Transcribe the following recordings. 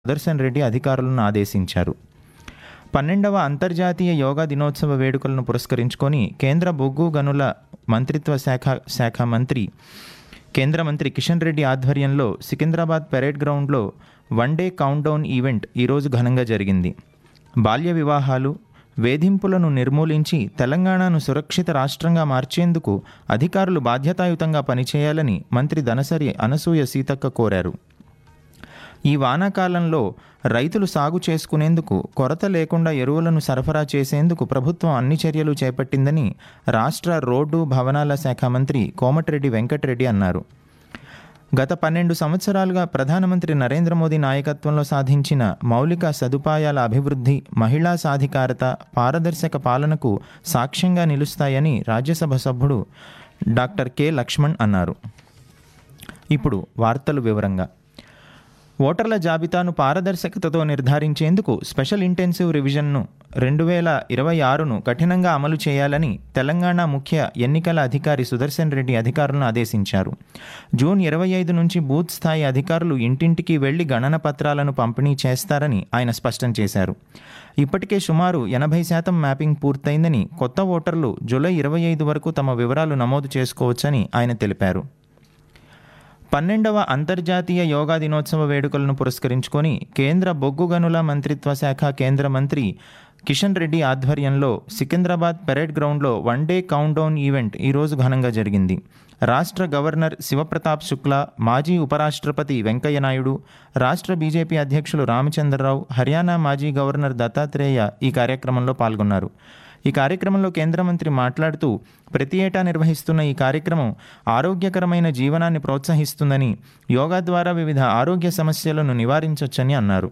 సుదర్శన్ రెడ్డి అధికారులను ఆదేశించారు పన్నెండవ అంతర్జాతీయ యోగా దినోత్సవ వేడుకలను పురస్కరించుకొని కేంద్ర బొగ్గు గనుల మంత్రిత్వ శాఖ శాఖ మంత్రి కేంద్ర మంత్రి కిషన్ రెడ్డి ఆధ్వర్యంలో సికింద్రాబాద్ పెరేడ్ గ్రౌండ్లో వన్ డే కౌంట్డౌన్ ఈవెంట్ ఈరోజు ఘనంగా జరిగింది బాల్య వివాహాలు వేధింపులను నిర్మూలించి తెలంగాణను సురక్షిత రాష్ట్రంగా మార్చేందుకు అధికారులు బాధ్యతాయుతంగా పనిచేయాలని మంత్రి దనసరి అనసూయ సీతక్క కోరారు ఈ వానాకాలంలో రైతులు సాగు చేసుకునేందుకు కొరత లేకుండా ఎరువులను సరఫరా చేసేందుకు ప్రభుత్వం అన్ని చర్యలు చేపట్టిందని రాష్ట్ర రోడ్డు భవనాల శాఖ మంత్రి కోమటిరెడ్డి వెంకటరెడ్డి అన్నారు గత పన్నెండు సంవత్సరాలుగా ప్రధానమంత్రి నరేంద్ర మోదీ నాయకత్వంలో సాధించిన మౌలిక సదుపాయాల అభివృద్ధి మహిళా సాధికారత పారదర్శక పాలనకు సాక్ష్యంగా నిలుస్తాయని రాజ్యసభ సభ్యుడు డాక్టర్ కె లక్ష్మణ్ అన్నారు ఇప్పుడు వార్తలు వివరంగా ఓటర్ల జాబితాను పారదర్శకతతో నిర్ధారించేందుకు స్పెషల్ ఇంటెన్సివ్ రివిజన్ను రెండు వేల ఇరవై ఆరును కఠినంగా అమలు చేయాలని తెలంగాణ ముఖ్య ఎన్నికల అధికారి సుదర్శన్ రెడ్డి అధికారులను ఆదేశించారు జూన్ ఇరవై ఐదు నుంచి బూత్ స్థాయి అధికారులు ఇంటింటికి వెళ్లి గణన పత్రాలను పంపిణీ చేస్తారని ఆయన స్పష్టం చేశారు ఇప్పటికే సుమారు ఎనభై శాతం మ్యాపింగ్ పూర్తయిందని కొత్త ఓటర్లు జూలై ఇరవై ఐదు వరకు తమ వివరాలు నమోదు చేసుకోవచ్చని ఆయన తెలిపారు పన్నెండవ అంతర్జాతీయ యోగా దినోత్సవ వేడుకలను పురస్కరించుకొని కేంద్ర బొగ్గు గనుల మంత్రిత్వ శాఖ కేంద్ర మంత్రి కిషన్ రెడ్డి ఆధ్వర్యంలో సికింద్రాబాద్ పెరేడ్ గ్రౌండ్లో వన్ డే కౌంట్డౌన్ ఈవెంట్ ఈరోజు ఘనంగా జరిగింది రాష్ట్ర గవర్నర్ శివప్రతాప్ శుక్లా మాజీ ఉపరాష్ట్రపతి వెంకయ్యనాయుడు రాష్ట్ర బీజేపీ అధ్యక్షులు రామచంద్రరావు హర్యానా మాజీ గవర్నర్ దత్తాత్రేయ ఈ కార్యక్రమంలో పాల్గొన్నారు ఈ కార్యక్రమంలో కేంద్ర మంత్రి మాట్లాడుతూ ప్రతి ఏటా నిర్వహిస్తున్న ఈ కార్యక్రమం ఆరోగ్యకరమైన జీవనాన్ని ప్రోత్సహిస్తుందని యోగా ద్వారా వివిధ ఆరోగ్య సమస్యలను నివారించవచ్చని అన్నారు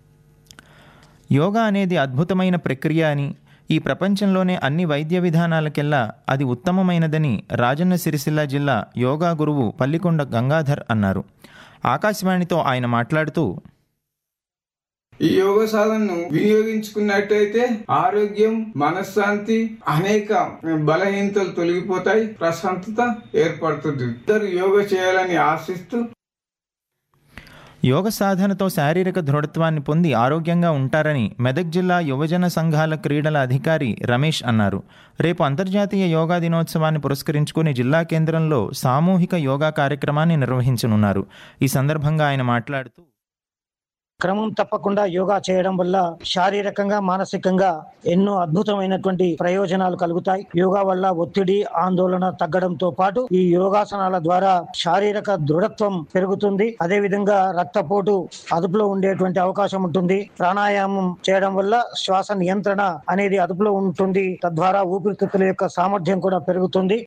యోగా అనేది అద్భుతమైన ప్రక్రియ అని ఈ ప్రపంచంలోనే అన్ని వైద్య విధానాలకెల్లా అది ఉత్తమమైనదని రాజన్న సిరిసిల్ల జిల్లా యోగా గురువు పల్లికొండ గంగాధర్ అన్నారు ఆకాశవాణితో ఆయన మాట్లాడుతూ ఈ యోగ సాధనను వినియోగించుకున్నట్టయితే ఆరోగ్యం మనశ్శాంతి అనేక బలహీనతలు తొలగిపోతాయి ప్రశాంతత ఏర్పడుతుంది ఇద్దరు యోగ చేయాలని ఆశిస్తూ యోగ సాధనతో శారీరక దృఢత్వాన్ని పొంది ఆరోగ్యంగా ఉంటారని మెదక్ జిల్లా యువజన సంఘాల క్రీడల అధికారి రమేష్ అన్నారు రేపు అంతర్జాతీయ యోగా దినోత్సవాన్ని పురస్కరించుకుని జిల్లా కేంద్రంలో సామూహిక యోగా కార్యక్రమాన్ని నిర్వహించనున్నారు ఈ సందర్భంగా ఆయన మాట్లాడుతూ క్రమం తప్పకుండా యోగా చేయడం వల్ల శారీరకంగా మానసికంగా ఎన్నో అద్భుతమైనటువంటి ప్రయోజనాలు కలుగుతాయి యోగా వల్ల ఒత్తిడి ఆందోళన తగ్గడంతో పాటు ఈ యోగాసనాల ద్వారా శారీరక దృఢత్వం పెరుగుతుంది అదే విధంగా రక్తపోటు అదుపులో ఉండేటువంటి అవకాశం ఉంటుంది ప్రాణాయామం చేయడం వల్ల శ్వాస నియంత్రణ అనేది అదుపులో ఉంటుంది తద్వారా ఊపిరితిత్తుల యొక్క సామర్థ్యం కూడా పెరుగుతుంది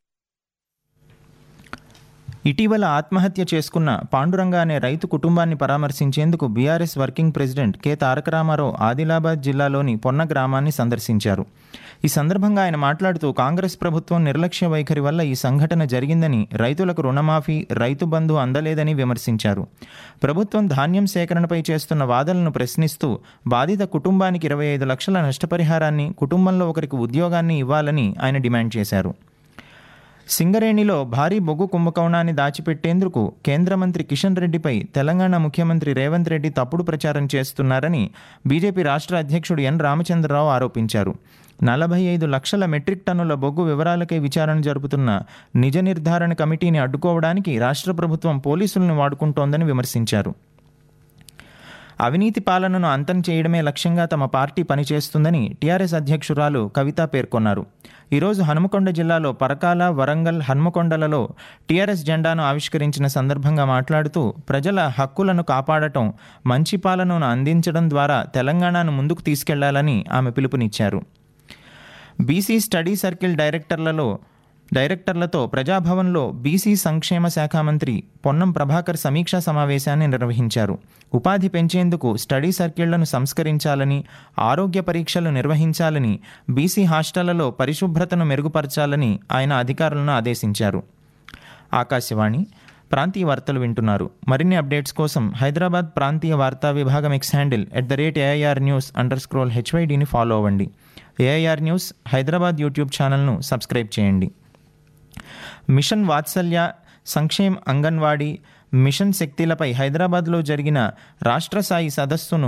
ఇటీవల ఆత్మహత్య చేసుకున్న పాండురంగ అనే రైతు కుటుంబాన్ని పరామర్శించేందుకు BRS working president K Taraka Ramarao Adilabad జిల్లాలోని పొన్న గ్రామాన్ని సందర్శించారు ఈ సందర్భంగా ఆయన మాట్లాడుతూ కాంగ్రెస్ ప్రభుత్వం నిర్లక్ష్య వైఖరి వల్ల ఈ సంఘటన జరిగిందని రైతులకు రుణమాఫీ రైతు బంధు అందలేదని విమర్శించారు ప్రభుత్వం ధాన్యం సేకరణపై చేస్తున్న వాదనలను ప్రశ్నిస్తూ బాధిత కుటుంబానికి ఇరవై ఐదు లక్షల నష్టపరిహారాన్ని కుటుంబంలో ఒకరికి ఉద్యోగాన్ని ఇవ్వాలని ఆయన డిమాండ్ చేశారు సింగరేణిలో భారీ బొగ్గు కుంభకోణాన్ని దాచిపెట్టేందుకు కేంద్ర మంత్రి కిషన్ రెడ్డిపై తెలంగాణ ముఖ్యమంత్రి రేవంత్ రెడ్డి తప్పుడు ప్రచారం చేస్తున్నారని బీజేపీ రాష్ట్ర అధ్యక్షుడు ఎన్ రామచంద్రరావు ఆరోపించారు నలభై ఐదు లక్షల మెట్రిక్ టన్నుల బొగ్గు వివరాలకై విచారణ జరుపుతున్న నిజ నిర్ధారణ కమిటీని అడ్డుకోవడానికి రాష్ట్ర ప్రభుత్వం పోలీసులను వాడుకుంటోందని విమర్శించారు అవినీతి పాలనను అంతం చేయడమే లక్ష్యంగా తమ పార్టీ పనిచేస్తుందని టీఆర్ఎస్ అధ్యక్షురాలు కవిత పేర్కొన్నారు ఈరోజు హనుమకొండ జిల్లాలో పరకాల వరంగల్ హన్మకొండలలో టీఆర్ఎస్ జెండాను ఆవిష్కరించిన సందర్భంగా మాట్లాడుతూ ప్రజల హక్కులను కాపాడటం మంచి పాలనను అందించడం ద్వారా తెలంగాణను ముందుకు తీసుకెళ్లాలని ఆమె పిలుపునిచ్చారు బీసీ స్టడీ సర్కిల్ డైరెక్టర్లలో డైరెక్టర్లతో ప్రజాభవన్లో బీసీ సంక్షేమ శాఖ మంత్రి పొన్నం ప్రభాకర్ సమీక్షా సమావేశాన్ని నిర్వహించారు ఉపాధి పెంచేందుకు స్టడీ సర్కిళ్లను సంస్కరించాలని ఆరోగ్య పరీక్షలు నిర్వహించాలని బీసీ హాస్టళ్లలో పరిశుభ్రతను మెరుగుపరచాలని ఆయన అధికారులను ఆదేశించారు ఆకాశవాణి ప్రాంతీయ వార్తలు వింటున్నారు మరిన్ని అప్డేట్స్ కోసం హైదరాబాద్ ప్రాంతీయ వార్తా విభాగం X handle at the rate AIR news underscore హెచ్వైడిని ఫాలో అవ్వండి ఏఐఆర్ న్యూస్ హైదరాబాద్ యూట్యూబ్ ఛానల్ను సబ్స్క్రైబ్ చేయండి మిషన్ వాత్సల్య సంక్షేమ్ అంగన్వాడీ మిషన్ శక్తిలపై హైదరాబాద్లో జరిగిన రాష్ట్ర స్థాయి సదస్సును